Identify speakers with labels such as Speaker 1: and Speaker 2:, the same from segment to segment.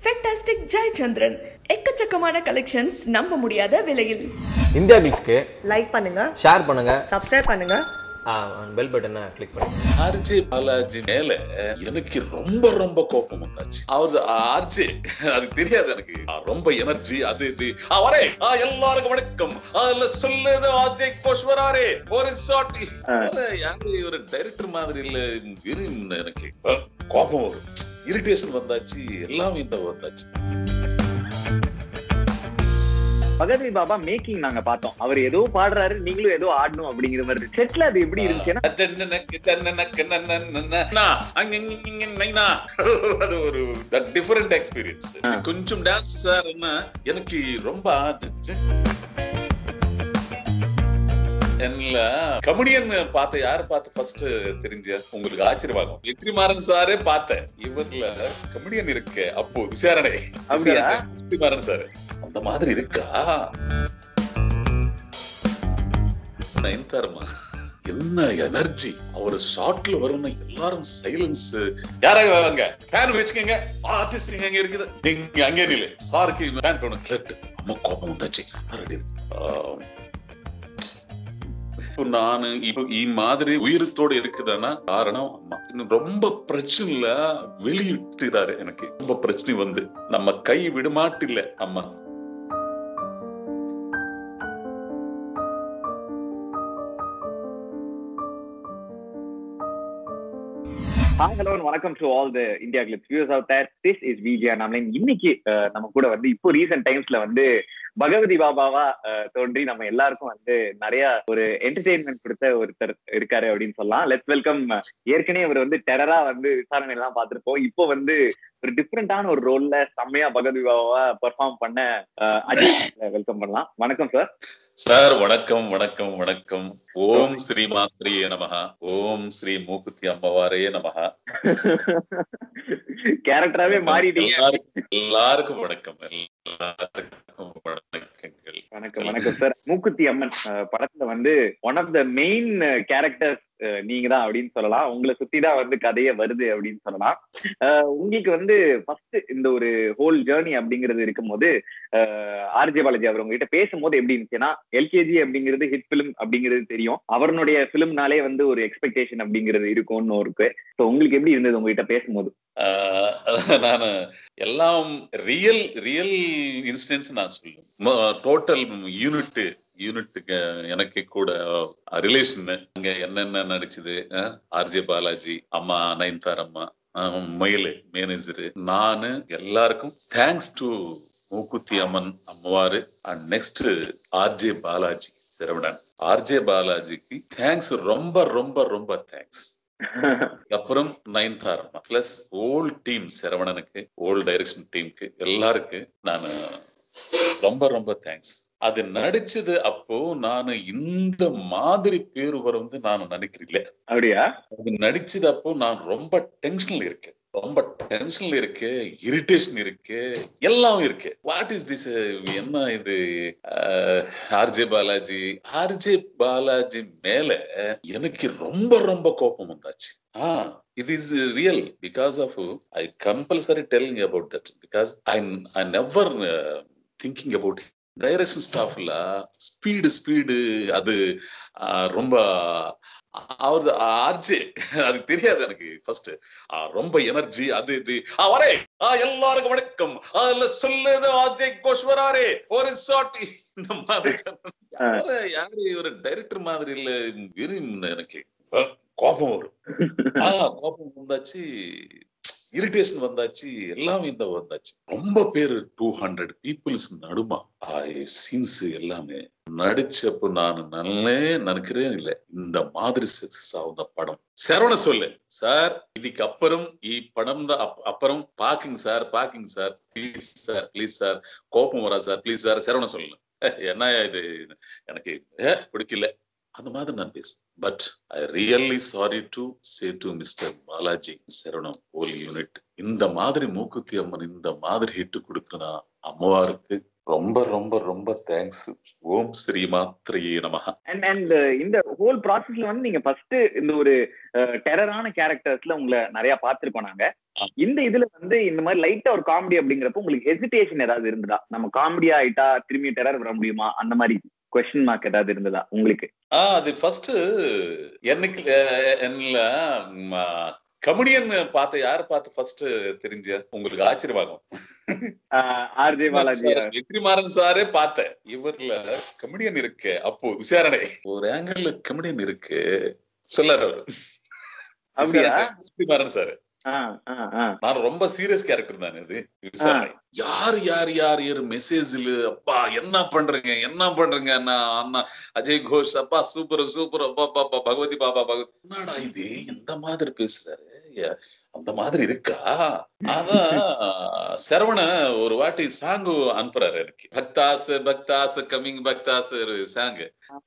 Speaker 1: Fantastic Jayachandran எக்கச்சக்கமான collections நம்ப முடியாத விலையில்
Speaker 2: இந்தியா கிளிக்ஸ்க்கு
Speaker 3: லைக் பண்ணுங்க
Speaker 2: ஷேர் பண்ணுங்க
Speaker 3: சப்ஸ்கிரைப் பண்ணுங்க
Speaker 2: பெல் பட்டனை கிளிக் பண்ணுங்க
Speaker 4: ஆர்ஜே பாலாஜி மேல எனக்கு ரொம்ப ரொம்ப கோபம் வந்தாச்சு அவர் ஆர்ஜே அது தெரியாது எனக்கு ஆ, ரொம்ப எனர்ஜி அது இது ஆ, வரே ஆ, எல்லாருக்கும் வணக்கம் அதுல சொல்லுது ஆர்ஜே கோஷ் வராரே ஒரு ஷாட் யாரு ஒரு டைரக்டர் மாதிரி இல்ல வெறும் எனக்கு ஆ, கோபம் வரும் இரிட்டேஷன் வந்தாச்சு எல்லாமே இந்த வந்தாச்சு
Speaker 5: பகவதி பாபா மேக்கிங் நாங்க பார்த்தோம் அவர் ஏதோ பாடுறாரு நீங்களும் ஏதோ ஆடணும் அப்படிங்கிற மாதிரி செட்ல அது எப்படி இருந்துச்சுன்னா
Speaker 4: ஜன்னனக்கு ஜன்னனக்கு நன்னனன்னா, அங்கங்கிங்கிங்கிங்னா. அது ஒரு டிஃபரெண்ட் எக்ஸ்பீரியன்ஸ் கொஞ்சம் டான்ஸ் சார் எனக்கு ரொம்ப ஆட்டுச்சு என்னல கமெடியன் பார்த்த யார் பார்த்து ஃபர்ஸ்ட் தெரிஞ்ச உங்களுக்கு ஆச்சரியமாகும் வெற்றிமாறன் சாரே பார்த்தேன் இவர்ல கமெடியன் இருக்கு அப்போ விசாரணை
Speaker 5: அப்படியா?
Speaker 4: விசாரணை, வெற்றிமாறன் சார் அந்த மாதிரி இருக்கா நயன்தாரமா என்ன எனர்ஜி அவர் ஷார்ட்ல வரும்னா எல்லாரும் சைலன்ஸ் யாராக வாங்க ஃபேன் வச்சுக்கோங்க ஆர்டிஸ்ட் அங்க இருக்குது நீங்க அங்கே நிலை சாருக்கு ஃபேன் போன கரெக்ட் அம்மா கோபம் வந்தாச்சு ரெடி இப்போ நான் இப்போ ಈ மாதிரி உயிரத்தோட இருக்குதானா காரணம் அம்மா இன்னும் ரொம்ப பிரச்சனைல வெளியிட்டுறாரு எனக்கு ரொம்ப பிரச்சனை வந்து நம்ம கை விடமாட்டில்ல அம்மா
Speaker 5: ஹாய் ஹலோ வணக்கம் to all the India clips views out there this is Vijaya நாமலின் இன்னைக்கு அஹ், நம்ம கூட வந்து இப்போ ரீசெண்ட் டைம்ஸ்ல வந்து பகவதி பாபாவா அஹ், தோன்றி நம்ம எல்லாருக்கும் வந்து நிறைய ஒரு என்டர்டெயின்மெண்ட் கொடுத்த ஒருத்தர் இருக்காரு அப்படின்னு சொல்லலாம் லெட்ஸ் வெல்கம் ஏற்கனவே அவர் வந்து டெரரா வந்து விசாரணை எல்லாம் பார்த்திருப்போம் இப்போ வந்து ஒரு டிஃப்ரெண்டான ஒரு ரோல்ல செம்மையா பகவதி பாபாவா பெர்ஃபார்ம் பண்ண அஹ், அஜய் வெல்கம் பண்ணலாம் வணக்கம் சார்
Speaker 4: சார் வணக்கம் வணக்கம் வணக்கம் ஓம் ஸ்ரீ மாத்ரியே நமஹ ஓம் ஸ்ரீ மூக்குத்தி அம்மவாரே நமஹ
Speaker 5: கேரக்டராவே மாறிட்டீங்க
Speaker 4: எல்லாருக்கும் எல்லாருக்கும் வணக்கம் எல்லாருக்கும் வணக்கங்கள்
Speaker 5: வணக்கம் வணக்கம் சார் மூக்குத்தி அம்மன் அஹ், படத்துல வந்து one of the main characters நீங்க தான் அப்படின்னு சொல்லலாம் உங்களை சுத்தி தான் வந்து கதையே வருது அப்படின்னு சொல்லலாம் அஹ், உங்களுக்கு வந்து ஃபர்ஸ்ட் இந்த ஒரு ஹோல் ஜேர்னி அப்படிங்கிறது இருக்கும்போது ஆர்ஜே பாலாஜி அவர் உங்ககிட்ட பேசும்போது எப்படி இருந்துச்சுன்னா எல்கேஜி அப்படிங்கிறது ஹிட் பிலிம் அப்படிங்கிறது தெரியும் அவருடைய பிலிம்னாலே வந்து ஒரு எக்ஸ்பெக்டேஷன் அப்படிங்கிறது இருக்கும்னு இருக்கு ஸோ உங்களுக்கு எப்படி இருந்தது உங்ககிட்ட பேசும்போது
Speaker 4: ஆஹ் நான் எல்லாம் ரியல் ரியல் இன்சிடென்ட்ஸ் நான் சொல்லுவேன் டோட்டல் யூனிட் யூனிட்டுக்கு எனக்கு கூட ரிலேஷன் அங்க என்னென்ன நடிச்சது ஆர்ஜே பாலாஜி அம்மா நயன்தார் அம்மா ஆஹ் மயிலு மேனேஜரு நானு எல்லாருக்கும் தேங்க்ஸ் டு மூக்குத்தி அம்மன் அம்மவாரு and next RJ Balaji Saravanan RJ பாலாஜிக்கு தேங்க்ஸ் ரொம்ப ரொம்ப ரொம்ப தேங்க்ஸ் அப்புறம் நயன்தாரம்மா பிளஸ் ஓல் டீம் சரவணனுக்கு ஓல் டைரக்ஷன் டீமுக்கு எல்லாருக்கு நான் ரொம்ப ரொம்ப தேங்க்ஸ் அது நடிச்சது அப்போ நான் இந்த மாதிரி பேர் வரும் நான் நினைக்கிறேன்
Speaker 5: அப்படியா
Speaker 4: அது நடிச்சது அப்போ நான் ரொம்ப டென்ஷன்ல இருக்கேன் ரொம்ப டென்ஷன்ல இருக்கு இரிட்டேஷன் இருக்கு எல்லாம் இருக்கு வாட் இஸ் திஸ் என்ன இது ஆர்ஜே பாலாஜி ஆர்ஜே பாலாஜி மேல எனக்கு ரொம்ப ரொம்ப கோபம் வந்தாச்சு ஆ it is real because of i compulsory telling about that because i i never uh, thinking about direction ஸ்டாஃப்ல ஸ்பீடு ஸ்பீடு அது ஆஹ், ரொம்ப அவரது ஆர்ஜே அது தெரியாது எனக்கு ஃபர்ஸ்ட் ரொம்ப எனர்ஜி அது இது ஆ, வரே ஆ, எல்லாருக்கும் வணக்கம் அதுல சொல்லுது ஆர்ஜே கோஷ் வராரே ஒரு ஷாட் இந்த மாதிரி
Speaker 5: ஆ.
Speaker 4: யாரு யாரு ஒரு டைரக்டர் மாதிரி இல்ல வெறும் எனக்கு ஆ, கோபம் வரும் ஆ, கோபம் வந்தாச்சு இரிட்டேஷன் வந்தாச்சு எல்லாமே இந்த வந்தாச்சு ரொம்ப பேரு டூ ஹண்ட்ரட் பீப்புள்ஸ் நடுமா சீன்ஸ் எல்லாமே நடிச்சப்போ நான் நல்லே நினைக்கிறேன் இல்ல இந்த மாதிரி சக்சஸ் ஆகுந்த படம் சரவண சொல்லு சார் இதுக்கு அப்புறம் ఈ படம் தான் அப்- அப்புறம் packing sir packing sir please sir please sir கோபம் வரா சார் ப்ளீஸ் சார் சரவண சொல்லு என்ன இது எனக்கு ஏ, பிடிக்கல அந்த மாதிரி நான் பேசுவேன் but I really sorry to say to mister Balaji Saravanan whole unit இந்த மாதிரி மூக்குத்தி அம்மன் இந்த மாதிரி ஹிட் கொடுக்குறா அம்மவாருக்கு ரொம்ப ரொம்ப ரொம்ப தேங்க்ஸ் ஓம் ஸ்ரீ மாத்திரையே நமஹ
Speaker 5: அண்ட் அண்ட் இந்த ஹோல் ப்ராசஸ்ல வந்து நீங்க ஃபர்ஸ்ட் இந்த ஒரு டெரரான கேரக்டர்ஸ்ல உங்களை நிறைய பார்த்திருக்கோம் நாங்க
Speaker 4: ஆ.
Speaker 5: இந்த இதுல வந்து இந்த மாதிரி லைட்டா ஒரு காமெடி அப்படிங்கிறப்ப உங்களுக்கு ஹெசிடேஷன் ஏதாவது இருந்ததா நம்ம காமெடி ஆயிட்டா திரும்பி டெரர் வர முடியுமா அந்த மாதிரி கொஸ்டின் மார்க் ஏதாவது இருந்ததா உங்களுக்கு
Speaker 4: ஆ அது ஃபர்ஸ்ட் எனக்கு என்ன கமெடியன் பார்த்து யார் பார்த்து ஃபர்ஸ்ட் தெரிஞ்ச உங்களுக்கு ஆச்சரியமாகும்
Speaker 5: ஆர்ஜே பாலாஜி
Speaker 4: வெற்றிமாறன் சாரே பார்த்தேன் இவர்ல கமெடியன் இருக்கு அப்போ விசாரணை ஒரு ஆங்கிள் கமெடியன் இருக்கு சொல்லாரு அவரு
Speaker 5: அப்படியா?
Speaker 4: விசாரணை, வெற்றிமாறன் சார்
Speaker 5: ஆ, ஆ, ஆ.
Speaker 4: நான் ரொம்ப சீரியஸ் கேரக்டர் தானே இது விசாரணை யார் யார் யார் யார் மெசேஜ்ல அப்பா என்ன பண்றீங்க என்ன பண்றீங்க அண்ணா அண்ணா அஜய் கோஷ் அப்பா சூப்பர் சூப்பர் அப்பா பாப்பா பகவதி பாபா பகவதி என்னடா இது இந்த மாதிரி பேசுறாரு ஏ, அந்த மாதிரி இருக்கா அதான் சரவண ஒரு வாட்டி சாங் அனுப்புறாரு எனக்கு பக்தாஸ் பக்தாஸ் கம்மிங் பக்தாஸ் சாங்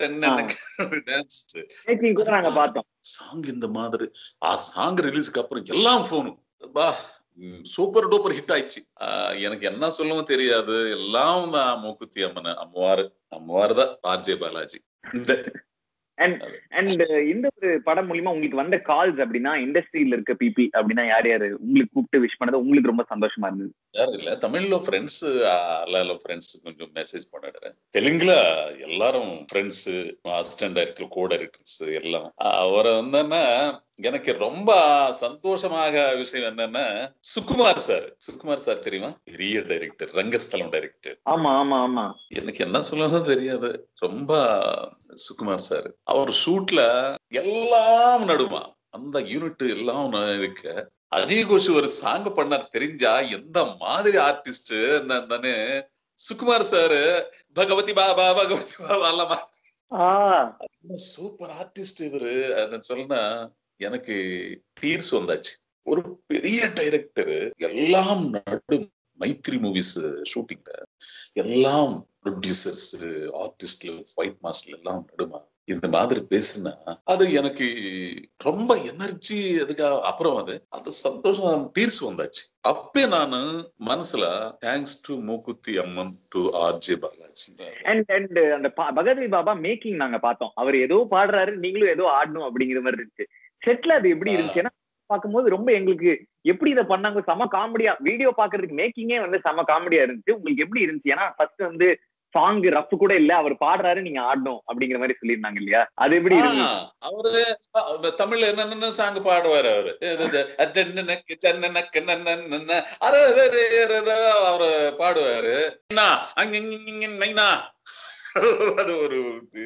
Speaker 4: டான்ஸ்
Speaker 5: Making கூட நாங்க பார்த்தோம்
Speaker 4: சாங் இந்த மாதிரி ஆ சாங் ரிலீஸ்க்கு அப்புறம் எல்லாம் போனும் பா சூப்பர் டூப்பர் ஹிட் ஆயிடுச்சு ஆஹ் எனக்கு என்ன சொல்லவும் தெரியாது எல்லாம் தான் மூக்குத்தி அம்மன் அம்மவாரு அம்மவாரு தான் ஆர்ஜே பாலாஜி இந்த
Speaker 5: அண்ட் இந்த ஒரு படம் மூலியமா உங்களுக்கு வந்த கால்ஸ் அப்படின்னா இண்டஸ்ட்ரியில இருக்க பீப்பிள் அப்படின்னா யார் யாரு உங்களுக்கு கூப்பிட்டு விஷ் பண்ணது உங்களுக்கு ரொம்ப சந்தோஷமா இருந்தது
Speaker 4: யாரும் இல்ல தமிழ்ல ஃப்ரெண்ட்ஸ் அல்லால ஃப்ரெண்ட்ஸ் கொஞ்சம் மெசேஜ் பண்ணிடுறேன் தெலுங்குல எல்லாரும் friends assistant director co directors எல்லாம் அவரை வந்தேன்னா எனக்கு ரொம்ப சந்தோஷமாக விஷயம் என்னன்னா சுகுமார் சார் சுகுமார் சார் தெரியுமா பெரிய டைரக்டர் ரங்கஸ்தலம் டைரக்டர்
Speaker 5: ஆமா ஆமா ஆமா
Speaker 4: எனக்கு என்ன சொல்லணும் தெரியாது ரொம்ப சுகுமார் சார் அவர் ஷூட்ல எல்லாம் நடுமா அந்த யூனிட் எல்லாம் ந- இருக்கு அஜய் கோஷ் ஒரு சாங் பண்ணார் தெரிஞ்சா எந்த மாதிரி ஆர்டிஸ்ட் தானே சுகுமார் சார் பகவதி பாபா பகவதி பாபா எல்லாமா
Speaker 5: ஆஹ்
Speaker 4: சூப்பர் ஆர்டிஸ்ட் இவரு அப்படின்னு சொன்னா எனக்கு டீர்ஸ் வந்தாச்சு ஒரு பெரிய டைரக்டர் எல்லாம் நடு மைத்ரி மூவிஸ் ஷூட்டிங்ல எல்லாம் ப்ரொடியூசர்ஸ் ஆர்டிஸ்ட்ல ஃபைட் மாஸ்டர் எல்லாம் நடுமா இந்த மாதிரி பேசுனா அது எனக்கு ரொம்ப எனர்ஜி அதுக்கா அப்புறம் அது அது சந்தோஷம் டீர்ஸ் வந்தாச்சு அப்பே நானு மனசுல thanks to Mookuthi Amman to RJ Balaji
Speaker 5: and and அந்த பா- பகவதி பாபா மேக்கிங் நாங்க பார்த்தோம் அவர் ஏதோ பாடுறாரு நீங்களும் ஏதோ ஆடணும் அப்படிங்கிற மாதிரி இருந்துச்சு செட்ல அது எப்படி இருந்துச்சு ஏன்னா பார்க்கும்போது ரொம்ப எங்களுக்கு எப்படி இதை பண்ணாங்க செம காமெடியா வீடியோ பாக்குறதுக்கு மேக்கிங்கே வந்து செம காமெடியா இருந்துச்சு உங்களுக்கு எப்படி இருந்துச்சு ஏன்னா ஃபர்ஸ்ட் வந்து சாங் ரஃப் கூட இல்ல அவர் பாடுறாரு நீங்க ஆடணும் அப்படிங்கிற மாதிரி சொல்லியிருந்தாங்க இல்லையா அது எப்படி இருந்துச்சு
Speaker 4: ஆ, அவரு அ, தமிழ்ல என்னென்ன சாங் பாடுவாரு அவரு இது, இது, அட்டென்ன நக்கு, டென்ன நக்கு, நன்ன நன்ன, அர, அர, அர, அர, அர, அவரு பாடுவாரு நைனா, அங்க, இங்க, இங்க, இங்க, நைனா. அது ஒரு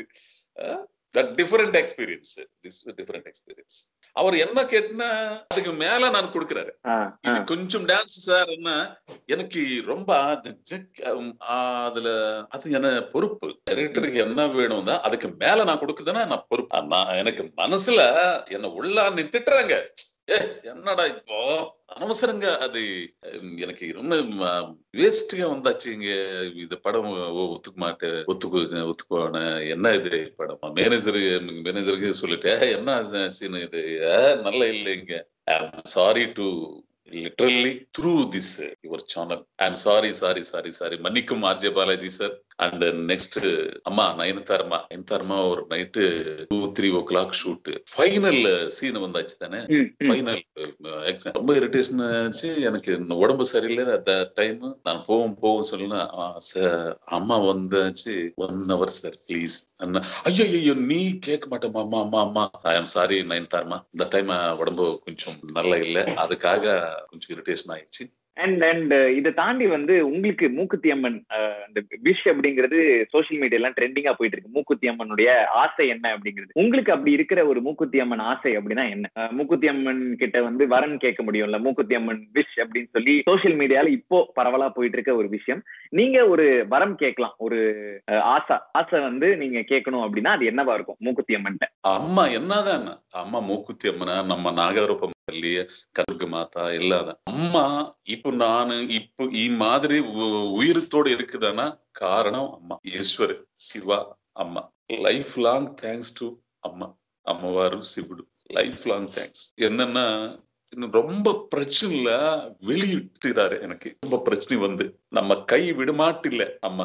Speaker 4: டிஃபரெண்ட் எக்ஸ்பீரியன்ஸ் டிஃபரெண்ட் எக்ஸ்பீரியன்ஸ் அவர் என்ன கேட்டுனா அதுக்கு மேல நான் கொடுக்குறாரு
Speaker 5: ஆ, ஆ.
Speaker 4: இது கொஞ்சம் டான்ஸ் சார் என்ன எனக்கு ரொம்ப ஜ- ஜக், உம், ஆ, அதுல அது என்ன பொறுப்பு டைரக்டருக்கு என்ன வேணும்னா அதுக்கு மேல நான் கொடுக்குதுன்னா நான் பொறுப்பு ஆ, நான் எனக்கு மனசுல என்ன உள்ளா நீ திட்டுறாங்க ஏ என்னடா இப்போ அவசரங்க அது உம், எனக்கு ரொம்ப வேஸ்டிங்க வந்தாச்சு இங்க இந்த படம் ஓ, ஒத்துக்க மாட்டேன் ஒத்துக்கு ஒத்துக்குவான என்ன இது படம் மேனேஜர் மேனேஜருக்கு சொல்லிட்டேன் என்ன சீன் இது ஏ, நல்லா இல்லைங்க sorry to literally through this your channel I am sorry sorry sorry sorry மன்னிக்கும் RJ Balaji sir and next அம்மா நயன்தாரமா நயன்தாரமா ஒரு night two three o'clock shoot final scene வந்தாச்சு தானே
Speaker 5: ம், ம்.
Speaker 4: ஃபைனல் ரொம்ப இரிட்டேஷன் ஆச்சு எனக்கு இந்த உடம்பு சரியில்லை அந்த டைம் நான் போவோம் போவோம் சொல்லுனா அம்மா வந்தாச்சு ஒன் ஹவர் சார் ப்ளீஸ் அண்ணா ஐயோ ஐயோ நீ கேட்க மாட்டேன் அம்மா அம்மா அம்மா ஐ எம் சாரி நைன் தார்மா இந்த டைம் உடம்பு கொஞ்சம் நல்லா இல்லை அதுக்காக கொஞ்சம் இரிட்டேஷன் ஆயிடுச்சு
Speaker 5: அண்ட் அண்ட் இதை தாண்டி வந்து உங்களுக்கு மூக்குத்தி அம்மன் அஹ், அந்த விஷ் அப்படிங்கிறது சோஷியல் மீடியா எல்லாம் ட்ரெண்டிங்கா போயிட்டு இருக்கு மூக்குத்தி அம்மனுடைய ஆசை என்ன அப்படிங்கிறது உங்களுக்கு அப்படி இருக்கிற ஒரு மூக்குத்தி அம்மன் ஆசை அப்படின்னா என்ன அஹ், மூக்குத்தி அம்மன் கிட்ட வந்து வரன் கேட்க முடியும்ல மூக்குத்தி அம்மன் விஷ் அப்படின்னு சொல்லி சோஷியல் மீடியால இப்போ பரவலா போயிட்டு இருக்க ஒரு விஷயம் நீங்க ஒரு வரம் கேட்கலாம் ஒரு அஹ், ஆசை ஆசை வந்து நீங்க கேட்கணும் அப்படின்னா அது என்னவா இருக்கும் மூக்குத்தி அம்மன்ட்ட
Speaker 4: அம்மா என்னதான் அம்மா மூக்குத்தி அம்மனா நம்ம நாகரூபம் ಅಲ್ಲಿ ಕರ್ಗ ಮಾತಾ ಎಲ್ಲ அம்மா இப்போ நான் இப்போ ಈ மாதிரி உ- உயிரத்தோட இருக்குதானா காரணம் அம்மா ஈஸ்வர் சிவா அம்மா லைஃப் லாங் தேங்க்ஸ் டு அம்மா అమ్మవారు శివుడు లైఫ్ లాంగ్ థ్యాంక్స్ என்னன்னா இன்னும் ரொம்ப பிரச்சனைல வெளியிட்டுறாரு எனக்கு ரொம்ப பிரச்சனை வந்து நம்ம கை விடமாட்டில்ல அம்மா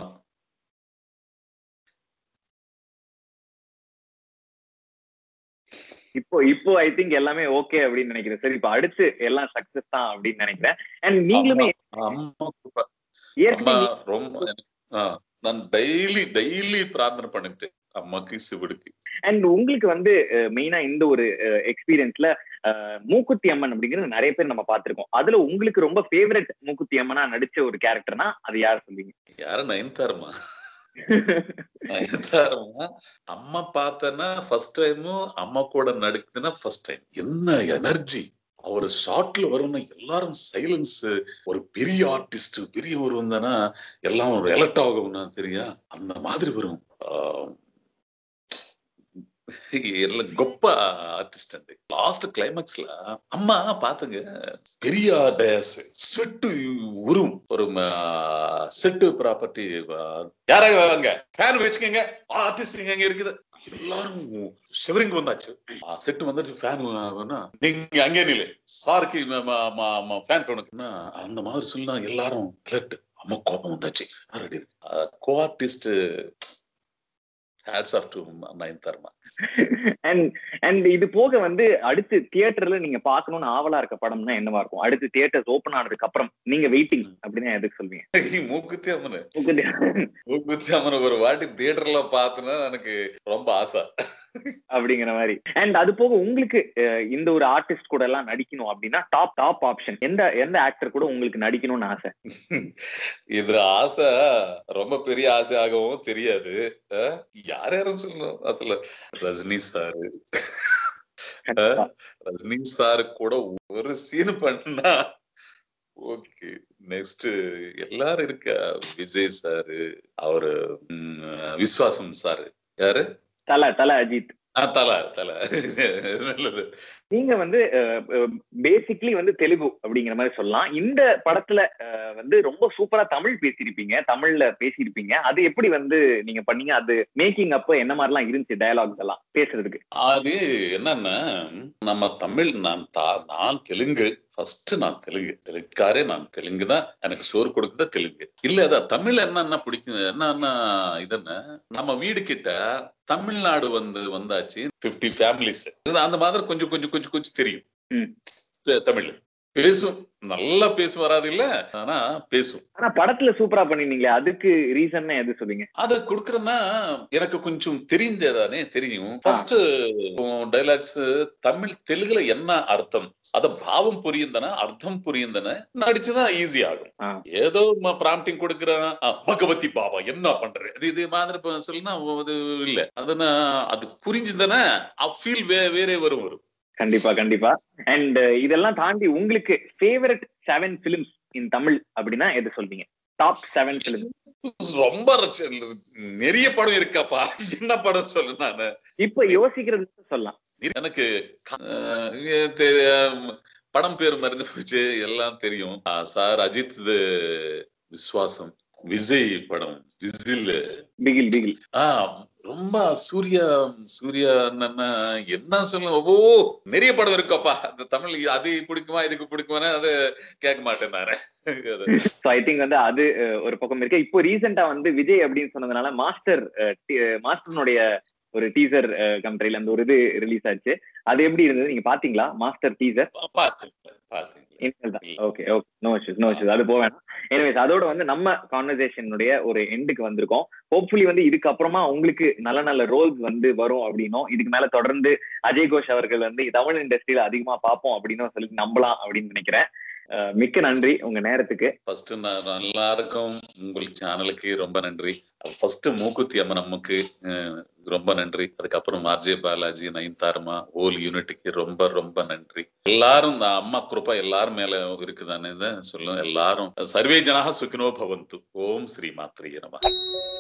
Speaker 5: இப்போ இப்போ ஐ திங்க் எல்லாமே ஓகே அப்படின்னு நினைக்கிறேன் சரி இப்போ அடுத்து எல்லாம் சக்சஸ் தான் அப்படின்னு நினைக்கிறேன் அண்ட் நீங்களுமே
Speaker 4: அம்மா கிருபை. அம்மா
Speaker 5: ஏற்கனவே
Speaker 4: ரொம்ப ஆ, நான் டெய்லி டெய்லி பிரார்த்தனை பண்ணிட்டு அம்மாக்கு சிவடுக்கு
Speaker 5: அண்ட் உங்களுக்கு வந்து மெயினா இந்த ஒரு எக்ஸ்பீரியன்ஸ்ல மூக்குத்தி அம்மன் அப்படிங்கிறது நிறைய பேர் நம்ம பார்த்திருக்கோம் அதுல உங்களுக்கு ரொம்ப ஃபேவரட் மூக்குத்தி அம்மனா நடிச்ச ஒரு கேரக்டர்னா அது யார் சொல்வீங்க
Speaker 4: யார நயன்தாரமா நயன்தாரமா அம்மா பார்த்தேன்னா ஃபர்ஸ்ட் டைமும் அம்மா கூட நடிக்குதுன்னா ஃபர்ஸ்ட் டைம் என்ன எனர்ஜி அவர் ஷார்ட்ல வரும்னா எல்லாரும் சைலன்ஸ் ஒரு பெரிய ஆர்டிஸ்ட் பெரிய ஒரு வந்தானா எல்லாம் ஒரு எலக்ட் ஆகும்னா தெரியா அந்த மாதிரி வரும் ஆஹ் ಎಲ್ಲ ಗೊಪ್ಪ ಆರ್ಟಿಸ್ಟ್ ಅಂడి ಲಾಸ್ಟ್ ಕ್ಲೈಮ್ಯಾಕ್ಸ್ ல அம்மா பாத்துங்க பெரிய டயஸ் செட்டு உரும் ஒரு செட்டு ப்ராப்பர்ட்டி யாராக வாங்க ஃபேன் வச்சுக்கோங்க ஆர்டிஸ்ட் எங்க இருக்குது எல்லாரும் ஷிவரிங் வந்தாச்சு செட்டு வந்துட்டு ஃபேன் நீங்க அங்கே நிலை சாருக்கு ஃபேன் பண்ணுக்குன்னா அந்த மாதிரி சொன்னா எல்லாரும் கரெக்ட் அம்மா கோபம் வந்தாச்சு ready co artist hats off to நயன்தாரமா
Speaker 5: அண்ட் அண்ட் இது போக வந்து அடுத்து தியேட்டர்ல நீங்க பார்க்கணும்னு ஆவலா இருக்க படம்னா என்னவா இருக்கும் அடுத்து தியேட்டர்ஸ் ஓபன் ஆனதுக்கு அப்புறம் நீங்க வெயிட்டிங் அப்படின்னு எதுக்கு சொல்வீங்க
Speaker 4: மூக்குத்தி அம்மனு
Speaker 5: மூக்குத்தி
Speaker 4: மூக்குத்தி அம்மனை ஒரு வாட்டி தியேட்டர்ல பார்த்தனா எனக்கு ரொம்ப ஆசை
Speaker 5: அப்படிங்கிற மாதிரி அண்ட் அது போக உங்களுக்கு அஹ், இந்த ஒரு ஆர்டிஸ்ட் கூட எல்லாம் நடிக்கணும் அப்படின்னா டாப் டாப் ஆப்ஷன் எந்த எந்த ஆக்டர் கூட உங்களுக்கு நடிக்கணும்னு ஆசை
Speaker 4: இது ஆசை ரொம்ப பெரிய ஆசையாகவும் தெரியாது அஹ், யார் யாரும் சொல்லணும் அசல ரஜினி சாரு
Speaker 5: கண்டிப்பா.
Speaker 4: ரஜினி சாரு கூட ஒரு சீன் பண்ணா ஓகே நெக்ஸ்ட் எல்லாரும் இருக்க விஜய் சாரு அவரு ம், விஸ்வாசம் சாரு யாரு
Speaker 5: தல தல அஜித்
Speaker 4: ஆ, தல தல நல்லது
Speaker 5: நீங்க வந்து பேசிக்லி வந்து தெலுங்கு அப்படிங்கிற மாதிரி சொல்லலாம் இந்த படத்துல அஹ், வந்து ரொம்ப சூப்பரா தமிழ் பேசியிருப்பீங்க தமிழ்ல பேசியிருப்பீங்க அது எப்படி வந்து நீங்க பண்ணீங்க அது மேக்கிங் அப்ப என்ன மாதிரிலாம் இருந்துச்சு டயலாக்ஸ் எல்லாம் பேசுறதுக்கு
Speaker 4: அது என்னன்னா நம்ம தமிழ் நான் தா- நான் தெலுங்கு ஃபர்ஸ்ட் நான் தெலுங்கு தெலுங்காரே நான் தெலுங்கு தான் எனக்கு சோறு கொடுக்குறது தெலுங்கு இல்ல அதான் தமிழ் என்னன்னா பிடிக்கும் என்னன்னா இதுன்னு நம்ம வீடு கிட்ட தமிழ்நாடு வந்து வந்தாச்சு பிப்டி ஃபேமிலிஸ் அந்த மாதிரி கொஞ்சம் கொஞ்சம் கொஞ்சம் கொஞ்சம் தெரியும்
Speaker 5: ம்.
Speaker 4: தெ- தமிழ் பேசும் நல்லா பேச வராது இல்ல ஆனா பேசும்
Speaker 5: ஆனா படத்துல சூப்பரா பண்ணிருந்தீங்களே அதுக்கு ரீசன் எது சொல்லுங்க
Speaker 4: அத குடுக்கறேன்னா எனக்கு கொஞ்சம் தெரிஞ்சதானே தெரியும் ஃபர்ஸ்ட் டைலாக்ஸ் தமிழ் தெலுங்குல என்ன அர்த்தம் அத பாவம் புரியுந்தன அர்த்தம் புரியுந்தன நடிச்சுதான் ஈஸி ஆகும்
Speaker 5: ஆ.
Speaker 4: ஏதோ பிராம்டிங் கொடுக்கறேன் ஆ, பகவதி பாபா என்ன பண்ற இது இது மாதிரி இப்ப சொல்லுனா அது இல்ல அதுனா அது புரிஞ்சுதானே ஃபீல் வேறே வரும் வரும்
Speaker 5: கண்டிப்பா கண்டிப்பா அண்ட் இதெல்லாம் தாண்டி உங்களுக்கு favourite seven films in Tamil அப்படின்னா எது சொல்வீங்க டாப் செவன் பிலிம்
Speaker 4: ரொம்ப ரச்ச- நிறைய படம் இருக்காப்பா என்ன படம் சொல்லு நானு
Speaker 5: இப்ப யோசிக்கிறது சொல்லலாம்
Speaker 4: எனக்கு அஹ், இது தெரி- படம் பேர் மறந்து போச்சு எல்லாம் தெரியும் ஆ, சார் அஜித் இது விஸ்வாசம் விஜய் படம் விசில்
Speaker 5: பிகில் பிகில்
Speaker 4: ஆஹ் ரொம்ப சூர்யா சூர்யா என்னன்னா என்ன சொல்ல ஓ நிறைய படம் இருக்கப்பா இந்த தமிழ் அது பிடிக்குமா இதுக்கு பிடிக்குமா அது கேட்க மாட்டேன் நானு அது.
Speaker 5: ஸோ ஐ திங்க் வந்து அது அஹ், ஒரு பக்கம் இருக்கு இப்போ ரீசெண்டா வந்து விஜய் அப்படின்னு சொன்னதுனால மாஸ்டர் மாஸ்டருடைய ஒரு டீசர் கண்ட்ரில அந்த ஒரு இது ரிலீஸ் ஆச்சு அது எப்படி இருந்தது நீங்க பாத்தீங்களா மாஸ்டர் டீசர்
Speaker 4: பார்த்தேன் பார்த்தேன்
Speaker 5: okay okay no issues no issues அது போக வேணாம் எனிவேஸ் அதோட வந்து நம்ம கான்வர்சேஷனுடைய ஒரு எண்டுக்கு வந்திருக்கோம் ஹோப்ஃபுல்லி வந்து இதுக்கப்புறமா உங்களுக்கு நல்ல நல்ல ரோல்ஸ் வந்து வரும் அப்படின்னும் இதுக்கு மேல தொடர்ந்து அஜய் கோஷ் அவர்கள் வந்து தமிழ் இண்டஸ்ட்ரியில அதிகமா பார்ப்போம் அப்படின்னு சொல்லி நம்பலாம் அப்படின்னு நினைக்கிறேன் அஹ் மிக்க நன்றி உங்க நேரத்துக்கு
Speaker 4: ஃபர்ஸ்ட் நான் எல்லாருக்கும் உங்கள் சேனலுக்கு ரொம்ப நன்றி ஃபர்ஸ்ட் மூக்குத்தி அம்மன் அம்முக்கு அஹ், ரொம்ப நன்றி அதுக்கப்புறம் ஆர்ஜே பாலாஜி நயன்தாரமா ஹோல் யூனிட்டுக்கு ரொம்ப ரொம்ப நன்றி எல்லாரும் இந்த அம்மா கிருப்பா எல்லாரும் மேல இருக்குதானே தான் சொல்லுவேன் எல்லாரும் சர்வே ஜனாக சுக்கினோ பவந்து ஓம் ஸ்ரீ மாத்ரிய நம